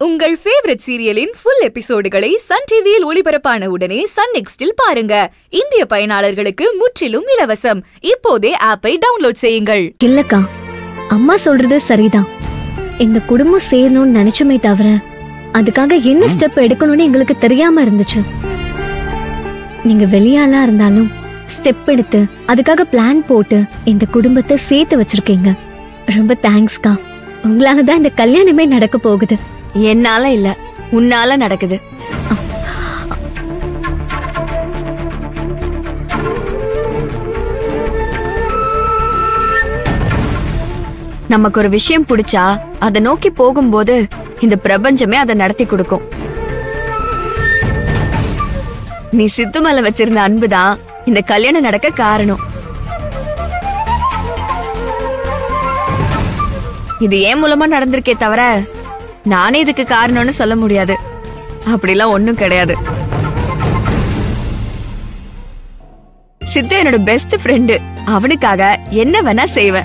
உங்கள் ஃபேவரட் சீரியலின் ஃபுல் எபிசோடுகளை சன் டிவியில் ஒளிபரப்பான உடனே சன் நெக்ஸ்டில் பாருங்க இந்திய பயனாளர்களுக்கு முற்றிலும் இலவசம் இப்போதே ஆப்பை டவுன்லோட் செய்யுங்கள் இல்லக்கா அம்மா சொல்றது சரிதான் இந்த குடும்பம் சேரணும்னு நினைச்சுமே தவிர அதுக்காக என்ன ஸ்டெப் எடுக்கணும்னு எங்களுக்கு தெரியாம இருந்துச்சு நீங்க வெளியாளா இருந்தாலும் ஸ்டெப் எடுத்து அதுக்காக பிளான் போட்டு இந்த குடும்பத்தை சேர்த்து வச்சிருக்கீங்க ரொம்ப தேங்க்ஸ்க்கா உங்களால தான் இந்த கல்யாணமே நடக்க போகுது என்னால இல்ல உன்னால நடக்குது நமக்கு ஒரு விஷயம் பிடிச்சா அதை நோக்கி போகும்போது இந்த பிரபஞ்சமே அதை நடத்தி கொடுக்கும் நீ சித்து மேல வச்சிருந்த அன்புதான் இந்த கல்யாணம் நடக்க காரணம் இது ஏன் மூலமா நடந்திருக்கே தவிர நானே இதுக்கு காரணம்னு சொல்ல முடியாது அப்படிலாம் ஒண்ணும் கிடையாது சித்து என்னோட பெஸ்ட் ஃப்ரெண்டு அவனுக்காக என்ன வேணா செய்வேன்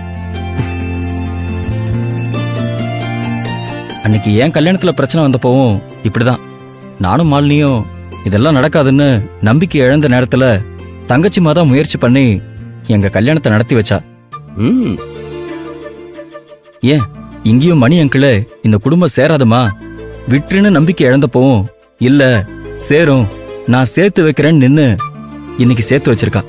அன்னைக்கு என் கல்யாணத்துல பிரச்சனை வந்தப்பவும் இப்படிதான் நானும் மாலினியும் இதெல்லாம் நடக்காதுன்னு நம்பிக்கை இழந்த நேரத்துல தங்கச்சி மாதா முயற்சி பண்ணி எங்க கல்யாணத்தை நடத்தி வச்சா ம் ஏன் இங்கேயும் மணி அங்கிள் இந்த குடும்பம் சேராதுமா விட்டுருன்னு நம்பிக்கை இழந்தப்பவும் இல்ல சேரும் நான் சேர்த்து வைக்கிறேன்னு நின்னு இன்னைக்கு சேர்த்து வச்சிருக்கா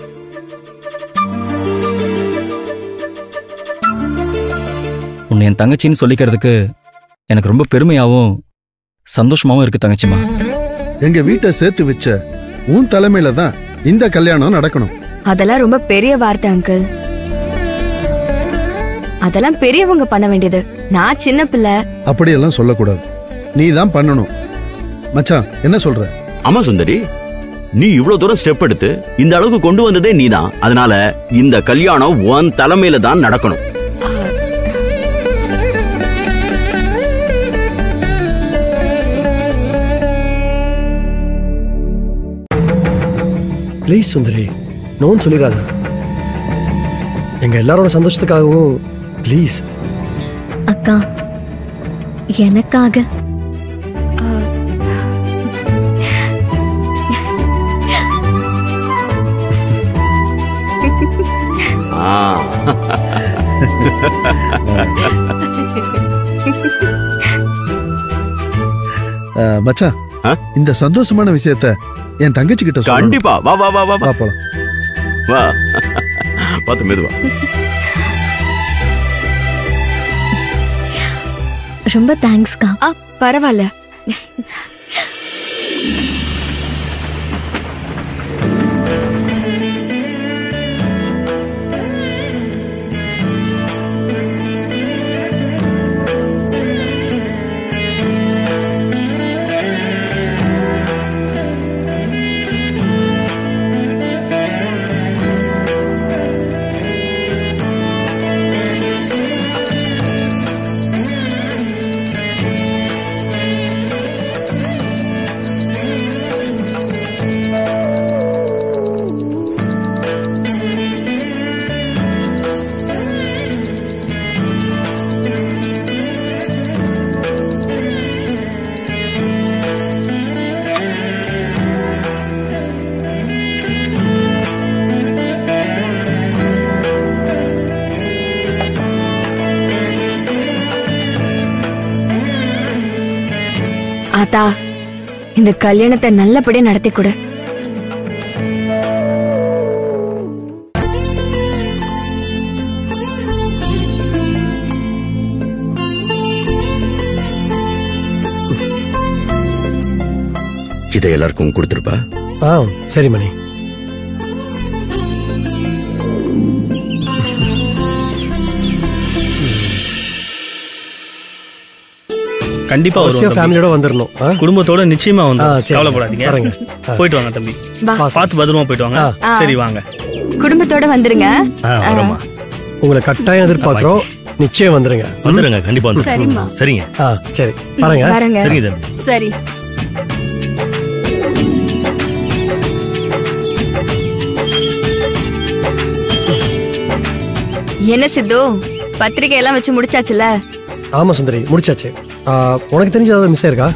உன்னை என் தங்கச்சின்னு சொல்லிக்கிறதுக்கு எனக்கு ரொம்ப பெருமையாவும் சந்தோஷமாவும் இருக்கு தங்கச்சிமா எங்க வீட்டை சேர்த்து வச்ச உன் தலைமையில தான் இந்த கல்யாணம் நடக்கணும் அதெல்லாம் ரொம்ப பெரிய வார்த்தை அங்கிள் அதெல்லாம் பெரியவங்க பண்ண வேண்டியது நான் சின்ன பிள்ளை அப்படியெல்லாம் சொல்லக்கூடாது நீ தான் பண்ணணும் மச்சான் என்ன சொல்ற ஆமா சுந்தரி நீ இவ்வளவு தூரம் ஸ்டெப் எடுத்து இந்த அளவுக்கு கொண்டு வந்ததே நீதான் அதனால இந்த கல்யாணம் உன் தலைமையில தான் நடக்கணும் ப்ளீஸ் சுந்தரி நோன்னு சொல்லிடாத எங்க எல்லாரோட சந்தோஷத்துக்காகவும் ப்ளீஸ் அக்கா எனக்காக ஆ அஹ், மச்சான் ஆ? இந்த சந்தோஷமான விஷயத்த என் தங்கச்சி கிட்ட சொல்லணும். கண்டிப்பா வா வா வா வா வா வா போலாம் வா பார்த்து மெதுவா ரொம்ப தேங்க்ஸ்க்கா ஆ பரவாயில்ல ஆத்தா இந்த கல்யாணத்தை நல்லபடியா நடத்தி கொடு இதை எல்லாருக்கும் கொடுத்துருப்பா ஆ சரி மணி கண்டிப்பா அவசியம் வருவோம் தம்பி. ஃபேமிலியோட வந்துடணும் ஆ? குடும்பத்தோட நிச்சயமா ஆ, வந்து சரி. கவலைப்படாதீங்க வரேங்க. ஆ. போயிட்டு வாங்க தம்பி வா பார்த்து பத்திரமா போயிட்டு வாங்க ஆ. சரி வாங்க குடும்பத்தோட வந்துருங்க ஆ, வரோம்மா உங்களை கட்டாயம் எதிர்பார்க்கிறோம் நிச்சயம் வந்துருங்க வந்துருங்க கண்டிப்பா வந்து சரிம்மா. சரிங்க ஆ சரி பாருங்க வரேங்க சரிங்க தம்பி சரி என்ன சித்து பத்திரிக்கை எல்லாம் வச்சு முடிச்சாச்சுல ஆமா சுந்தரி முடிச்சாச்சு ஆ, உனக்கு தெரிஞ்ச ஏதாவது மிஸ் ஆயிருக்கா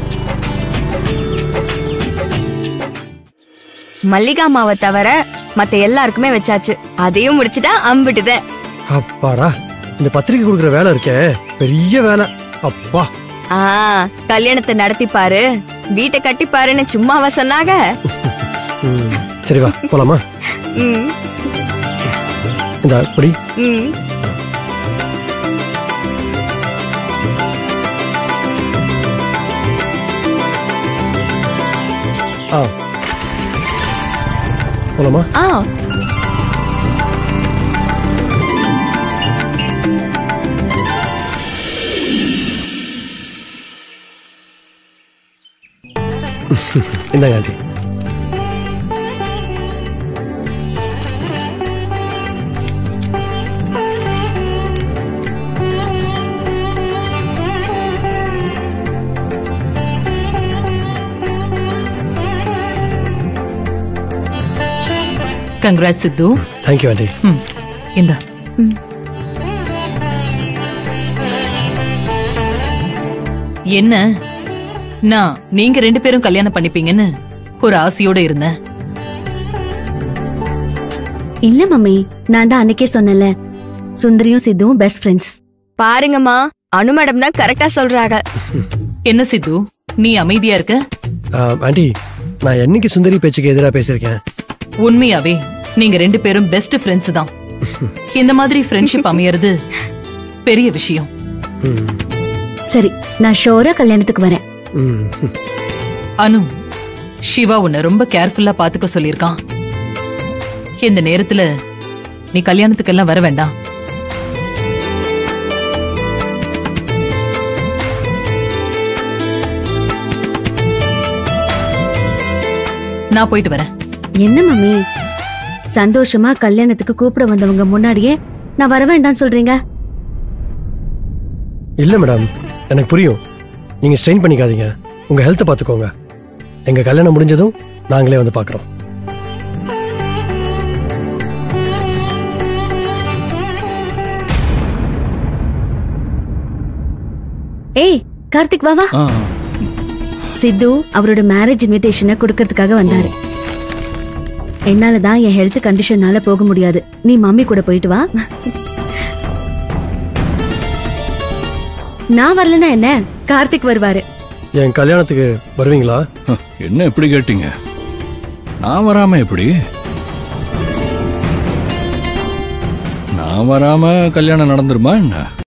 மல்லிகா மாவை தவிர மத்த எல்லாருக்குமே வச்சாச்சு அதையும் முடிச்சிட்டா அம்பிட்டுதான் அப்பாடா இந்த பத்திரிக்கை கொடுக்குற வேலை இருக்கே பெரிய வேலை அப்பா ஆ கல்யாணத்தை நடத்தி பாரு வீட்டை கட்டி பாருன்னு சும்மாவா சொன்னாங்க ம், சரி வா போலாமா ம், இந்த படி ம். ஆ போலாமா ஆ இந்தாங்க aunty congratulations thank you aunty ம் இந்தா என்ன நான் நீங்க ரெண்டு பேரும் கல்யாணம் பண்ணிப்பீங்கன்னு ஒரு ஆசையோட இருந்தேன் இல்ல மம்மி நான் தான் அன்னைக்கே சொன்னேன்ல சுந்தரியும் சித்துவும் பெஸ்ட் ஃப்ரெண்ட்ஸ் பாருங்கம்மா அனு மேடம் தான் கரெக்டா சொல்றாங்க என்ன சித்து நீ அமைதியா இருக்க ஆ, ஆண்டி நான் என்னைக்கு சுந்தரி பேச்சுக்கு எதிராக பேசியிருக்கேன் உண்மையாவே நீங்க ரெண்டு பேரும் பெஸ்ட் ஃப்ரெண்ட்ஸ் தான் இந்த மாதிரி ஃப்ரெண்ட்ஷிப் அமையறது பெரிய விஷயம் ம், சரி நான் ஷோரா கல்யாணத்துக்கு வரேன் ம், ம். அனு சிவா உன்னை ரொம்ப கேர்ஃபுல்லா பாத்துக்க சொல்லியிருக்கான் இந்த நேரத்துல நீ கல்யாணத்துக்கெல்லாம் வர வேண்டாம் நான் போயிட்டு வரேன் என்ன மம்மி சந்தோஷமா கல்யாணத்துக்கு கூப்பிட வந்தவங்க முன்னாடியே நான் வர வேண்டாம்னு சொல்றீங்க இல்ல மேடம் எனக்கு புரியும் நீங்க ஸ்ட்ரெயின் பண்ணிக்காதீங்க உங்க ஹெல்த்தை பார்த்துக்கோங்க எங்க கல்யாணம் முடிஞ்சதும் நாங்களே வந்து பார்க்குறோம் ஏய் கார்த்திக் வா வா ஆ சித்து அவரோட மேரேஜ் இன்விடேஷனை கொடுக்கறதுக்காக வந்தாரு என்னால தான் என் ஹெல்த் கண்டிஷன்னால போக முடியாது நீ மம்மி கூட போயிட்டு வா நான் வரலனா என்ன கார்த்திக் வருவாரு என் கல்யாணத்துக்கு வருவீங்களா என்ன எப்படி கேட்டீங்க நான் வராம எப்படி நான் வராம கல்யாணம் நடந்துருமா என்ன